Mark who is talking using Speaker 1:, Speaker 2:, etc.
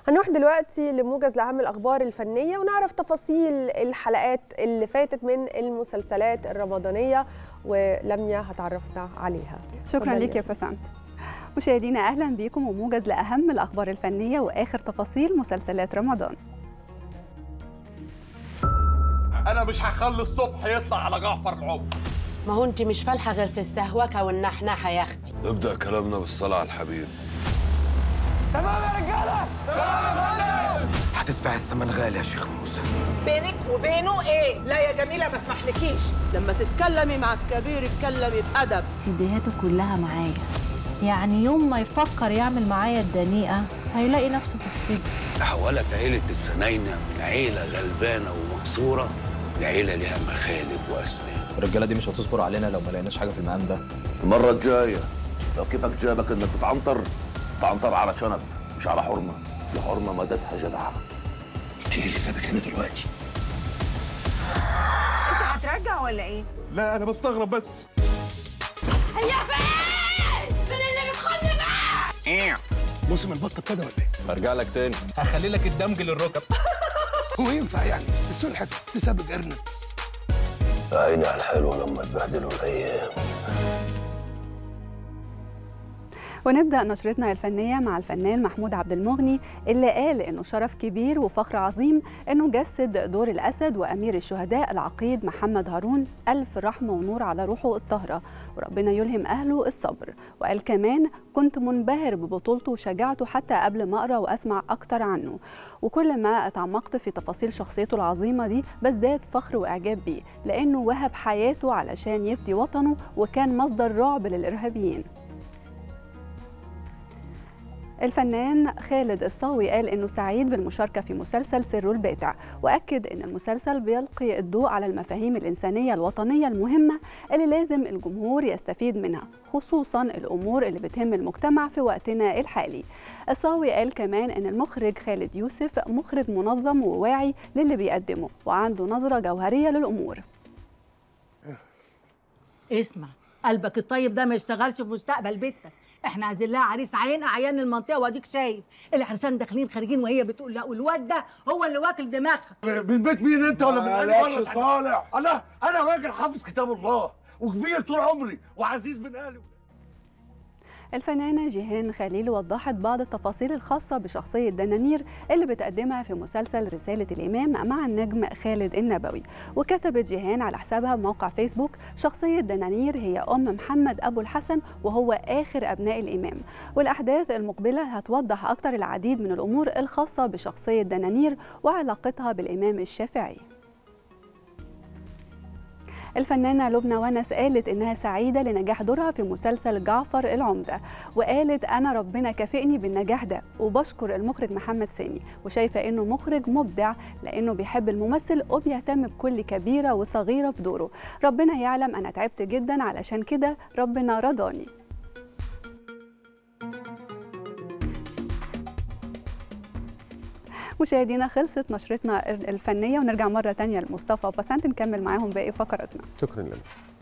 Speaker 1: هنروح دلوقتي لموجز لاهم الاخبار الفنيه ونعرف تفاصيل الحلقات اللي فاتت من المسلسلات الرمضانيه ولميا هتعرفنا عليها
Speaker 2: شكرا لك يا بسنت مشاهدينا اهلا بكم وموجز لاهم الاخبار الفنيه واخر تفاصيل مسلسلات رمضان
Speaker 3: انا مش هخلي الصبح يطلع على جعفر العمر
Speaker 4: ما هو انت مش فالحه غير في السهوكه والنحنحه يا اختي
Speaker 5: نبدأ كلامنا بالصلاة على الحبيب
Speaker 6: هتدفع الثمن غالي يا شيخ موسى
Speaker 7: بينك وبينه ايه لا يا جميله ما اسمحلكيش
Speaker 8: لما تتكلمي مع الكبير اتكلمي بأدب
Speaker 9: سيديهاته كلها معايا يعني يوم ما يفكر يعمل معايا الدنيئة هيلاقي نفسه في السجن
Speaker 10: تحولت عيلة السناينة من عيلة غلبانة ومكسورة لعيلة ليها مخالب وأسنان
Speaker 11: الرجالة دي مش هتصبر علينا لو ما لقيناش حاجة في المقام ده
Speaker 6: المرة الجاية لو كيفك جابك انك تتعنطر تعنطر على شنب مش على حرمة الحرمة ما داسها جدعة انت ايه اللي جابك هنا دلوقتي؟
Speaker 7: انت هترجع ولا ايه
Speaker 3: لا انا بستغرب بس
Speaker 4: هي فين فين اللي بتخوني معاه
Speaker 6: موسم البط ابتدى ولا ايه؟
Speaker 11: برجع لك تاني
Speaker 3: هخلي لك الدمج للركب
Speaker 6: هو ينفع يعني السلحة تسابق ارنب
Speaker 5: عيني على الحلو لما تبهدلوا الأيام
Speaker 2: ونبدا نشرتنا الفنيه مع الفنان محمود عبد المغني اللي قال انه شرف كبير وفخر عظيم انه جسد دور الاسد وامير الشهداء العقيد محمد هارون الف رحمه ونور على روحه الطاهره وربنا يلهم اهله الصبر وقال كمان كنت منبهر ببطولته وشجاعته حتى قبل ما اقرا واسمع اكتر عنه وكل ما اتعمقت في تفاصيل شخصيته العظيمه دي بزداد فخر واعجاب بيه لانه وهب حياته علشان يفدي وطنه وكان مصدر رعب للارهابيين الفنان خالد الصاوي قال انه سعيد بالمشاركه في مسلسل سر الباتع واكد ان المسلسل بيلقي الضوء على المفاهيم الانسانيه الوطنيه المهمه اللي لازم الجمهور يستفيد منها خصوصا الامور اللي بتهم المجتمع في وقتنا الحالي الصاوي قال كمان ان المخرج خالد يوسف مخرج منظم وواعي للي بيقدمه وعنده نظره جوهريه للامور
Speaker 7: اسمع قلبك الطيب ده ما يشتغلش في مستقبل بيتك احنا عايزين لها عريس عين اعيان المنطقه واديك شايف العرسان داخلين خارجين وهي بتقول لا والواد ده هو اللي واكل دماغها
Speaker 3: من بيت مين انت ولا من
Speaker 6: مالكش
Speaker 3: أهل
Speaker 6: صالح.
Speaker 3: انا انا راجل حافظ كتاب الله وكبير طول عمري وعزيز من اهلي
Speaker 2: الفنانة جيهان خليل وضحت بعض التفاصيل الخاصة بشخصية دنانير اللي بتقدمها في مسلسل رسالة الإمام مع النجم خالد النبوي وكتبت جيهان على حسابها موقع فيسبوك شخصية دنانير هي أم محمد أبو الحسن وهو آخر أبناء الإمام والأحداث المقبلة هتوضح أكتر العديد من الأمور الخاصة بشخصية دنانير وعلاقتها بالإمام الشافعي الفنانة لبنى ونس قالت إنها سعيدة لنجاح دورها في مسلسل جعفر العمدة وقالت أنا ربنا كافئني بالنجاح ده وبشكر المخرج محمد سامي وشايفة إنه مخرج مبدع لأنه بيحب الممثل وبيهتم بكل كبيرة وصغيرة في دوره ربنا يعلم أنا تعبت جدا علشان كده ربنا رضاني مشاهدينا خلصت نشرتنا الفنية ونرجع مرة تانية لمصطفى وبسنت نكمل معاهم باقي فقراتنا
Speaker 12: شكرا لك